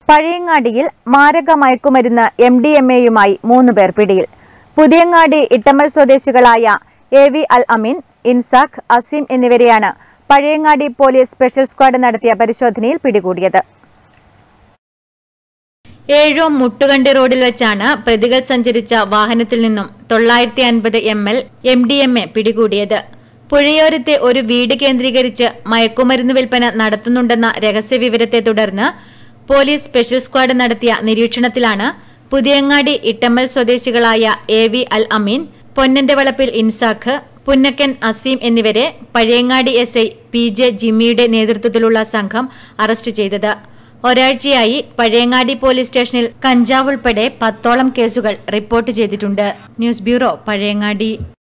പഴയങ്ങാടിയിൽ മാരക മയക്കുമരുന്ന് M D M എയുമായി മൂന്ന് പേർ പിടിയിൽ പുതിയങ്ങാടി ഇട്ടമ്മൽ സ്വദേശികളായ എ വി അൽ അമീൻ ഇൻസാഖ് അസീം എന്നിവരെയാണ് പഴയങ്ങാടി പോലീസ് സ്പെഷ്യൽ സ്ക്വാഡ് നടത്തിയ പരിശോധനയിൽ പിടികൂടിയത് ഏഴോം മുട്ടുകണ്ടി റോഡിൽ വെച്ചാണ് പ്രതികൾ സഞ്ചരിച്ച വാഹനത്തിൽ നിന്നും തൊള്ളായിരത്തി അൻപത് M L M D M A പിടികൂടിയത് പുഴയോരത്തെ ഒരു വീട് കേന്ദ്രീകരിച്ച് മയക്കുമരുന്ന് വിൽപ്പന നടത്തുന്നുണ്ടെന്ന രഹസ്യവിവരത്തെ തുടർന്ന് പോലീസ് സ്പെഷ്യൽ സ്ക്വാഡ് നടത്തിയ നിരീക്ഷണത്തിലാണ് പുതിയങ്ങാടി ഇട്ടമ്മൽ സ്വദേശികളായ എ വി അൽ അമീൻ പൊന്നന്റെ വളപ്പിൽ ഇൻസാഖ് പുന്നക്കൻ അസീം എന്നിവരെ Pazhayangadi S I P J ജിമ്മിയുടെ നേതൃത്വത്തിലുള്ള സംഘം അറസ്റ്റ് ചെയ്തത് ഒരാഴ്ചയായി പഴയങ്ങാടി പോലീസ് സ്റ്റേഷനിൽ കഞ്ചാവ് ഉൾപ്പെടെ പത്തോളം കേസുകൾ റിപ്പോർട്ട് ചെയ്തിട്ടുണ്ട് ന്യൂസ് ബ്യൂറോ പഴയങ്ങാടി